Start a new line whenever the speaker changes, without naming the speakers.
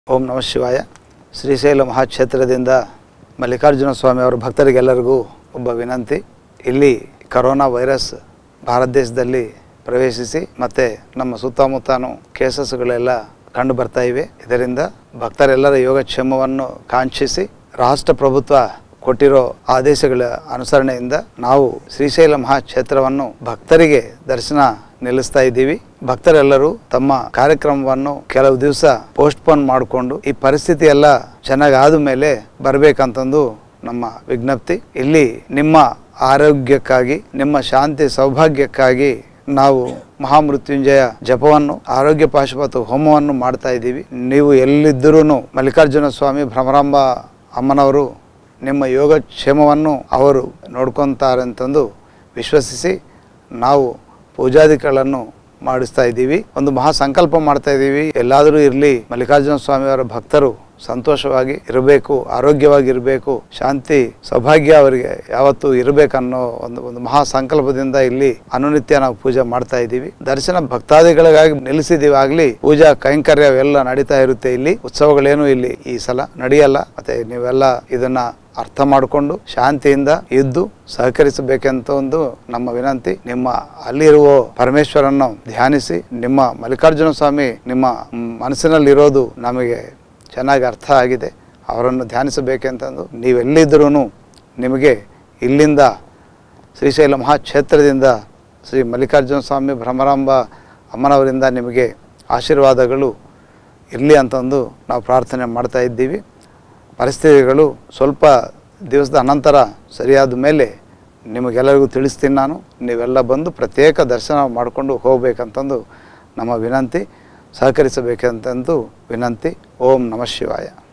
ಓಂ ನಮಃ ಶಿವಾಯ ಶ್ರೀಶೈಲ ಮಹಾಕ್ಷೇತ್ರದಿಂದ ಮಲ್ಲಿಕಾರ್ಜುನ ಸ್ವಾಮಿ ಅವರ ಭಕ್ತರಿಗೆಲ್ಲರಿಗೂ ಒಬ್ಬ ವಿನಂತಿ ಇಲ್ಲಿ ಕರೋನಾ ವೈರಸ್ ಭಾರತ ದೇಶದಲ್ಲಿ ಪ್ರವೇಶಿಸಿ ಮತ್ತು ನಮ್ಮ ಸುತ್ತಮುತ್ತನೂ ಕೇಸಸ್ಗಳೆಲ್ಲ ಕಂಡು ಬರ್ತಾ ಇವೆ ಇದರಿಂದ ಭಕ್ತರೆಲ್ಲರ ಯೋಗಕ್ಷೇಮವನ್ನು ಕಾಂಕ್ಷಿಸಿ ರಾಷ್ಟ್ರ ಪ್ರಭುತ್ವ ಕೊಟ್ಟಿರೋ ಆದೇಶಗಳ ಅನುಸರಣೆಯಿಂದ ನಾವು ಶ್ರೀಶೈಲ ಮಹಾಕ್ಷೇತ್ರವನ್ನು ಭಕ್ತರಿಗೆ ದರ್ಶನ ನಿಲ್ಲಿಸ್ತಾ ಇದ್ದೀವಿ ಭಕ್ತರೆಲ್ಲರೂ ತಮ್ಮ ಕಾರ್ಯಕ್ರಮವನ್ನು ಕೆಲವು ದಿವಸ ಪೋಸ್ಟ್ಪೋನ್ ಮಾಡಿಕೊಂಡು ಈ ಪರಿಸ್ಥಿತಿ ಎಲ್ಲ ಚೆನ್ನಾಗಿ ಆದ ಮೇಲೆ ಬರಬೇಕಂತಂದು ನಮ್ಮ ವಿಜ್ಞಪ್ತಿ ಇಲ್ಲಿ ನಿಮ್ಮ ಆರೋಗ್ಯಕ್ಕಾಗಿ ನಿಮ್ಮ ಶಾಂತಿ ಸೌಭಾಗ್ಯಕ್ಕಾಗಿ ನಾವು ಮಹಾಮೃತ್ಯುಂಜಯ ಜಪವನ್ನು ಆರೋಗ್ಯ ಪಾಶುಪತ ಹೋಮವನ್ನು ಮಾಡ್ತಾ ಇದ್ದೀವಿ ನೀವು ಎಲ್ಲಿದ್ದರೂ ಮಲ್ಲಿಕಾರ್ಜುನ ಸ್ವಾಮಿ ಭ್ರಮರಾಂಬ ಅಮ್ಮನವರು ನಿಮ್ಮ ಯೋಗಕ್ಷೇಮವನ್ನು ಅವರು ನೋಡ್ಕೊತಾರೆ ಅಂತಂದು ವಿಶ್ವಸಿಸಿ ನಾವು ಪೂಜಾದಿಗಳನ್ನು ಮಾಡಿಸ್ತಾ ಇದ್ದೀವಿ ಒಂದು ಮಹಾ ಸಂಕಲ್ಪ ಮಾಡ್ತಾ ಇದ್ದೀವಿ ಎಲ್ಲಾದರೂ ಇರಲಿ ಮಲ್ಲಿಕಾರ್ಜುನ ಸ್ವಾಮಿಯವರ ಭಕ್ತರು ಸಂತೋಷವಾಗಿ ಇರಬೇಕು ಆರೋಗ್ಯವಾಗಿ ಇರಬೇಕು ಶಾಂತಿ ಸೌಭಾಗ್ಯ ಅವರಿಗೆ ಯಾವತ್ತೂ ಇರಬೇಕನ್ನೋ ಒಂದು ಒಂದು ಮಹಾ ಸಂಕಲ್ಪದಿಂದ ಇಲ್ಲಿ ಅನುನಿತ್ಯ ನಾವು ಪೂಜೆ ಮಾಡ್ತಾ ಇದ್ದೀವಿ ದರ್ಶನ ಭಕ್ತಾದಿಗಳಿಗಾಗಿ ನಿಲ್ಲಿಸಿದೀವಿ ಆಗ್ಲಿ ಪೂಜಾ ಕೈಂಕರ್ಯವೆಲ್ಲ ನಡೀತಾ ಇರುತ್ತೆ ಇಲ್ಲಿ ಉತ್ಸವಗಳೇನು ಇಲ್ಲಿ ಈ ಸಲ ನಡೆಯಲ್ಲ ಮತ್ತೆ ನೀವೆಲ್ಲ ಇದನ್ನ ಅರ್ಥ ಮಾಡಿಕೊಂಡು ಶಾಂತಿಯಿಂದ ಇದ್ದು ಸಹಕರಿಸಬೇಕಂತ ಒಂದು ನಮ್ಮ ವಿನಂತಿ ನಿಮ್ಮ ಅಲ್ಲಿರುವ ಪರಮೇಶ್ವರನ್ನು ಧ್ಯಾನಿಸಿ ನಿಮ್ಮ ಮಲ್ಲಿಕಾರ್ಜುನ ಸ್ವಾಮಿ ನಿಮ್ಮ ಮನಸ್ಸಿನಲ್ಲಿರೋದು ನಮಗೆ ಚೆನ್ನಾಗಿ ಅರ್ಥ ಆಗಿದೆ ಅವರನ್ನು ಧ್ಯಾನಿಸಬೇಕೆಂತಂದು ನೀವೆಲ್ಲಿದ್ದರೂ ನಿಮಗೆ ಇಲ್ಲಿಂದ ಶ್ರೀಶೈಲ ಮಹಾಕ್ಷೇತ್ರದಿಂದ ಶ್ರೀ ಮಲ್ಲಿಕಾರ್ಜುನ ಸ್ವಾಮಿ ಭ್ರಮರಾಂಬ ಅಮ್ಮನವರಿಂದ ನಿಮಗೆ ಆಶೀರ್ವಾದಗಳು ಇರಲಿ ಅಂತಂದು ನಾವು ಪ್ರಾರ್ಥನೆ ಮಾಡ್ತಾ ಇದ್ದೀವಿ ಪರಿಸ್ಥಿತಿಗಳು ಸ್ವಲ್ಪ ದಿವಸದ ಅನಂತರ ಸರಿಯಾದ ಮೇಲೆ ನಿಮಗೆಲ್ಲರಿಗೂ ತಿಳಿಸ್ತೀನಿ ನಾನು ನೀವೆಲ್ಲ ಬಂದು ಪ್ರತ್ಯೇಕ ದರ್ಶನ ಮಾಡಿಕೊಂಡು ಹೋಗ್ಬೇಕಂತಂದು ನಮ್ಮ ವಿನಂತಿ ಸಹಕರಿಸಬೇಕಂತಂದು ವಿನಂತಿ ಓಂ ನಮಃ ಶಿವಾಯ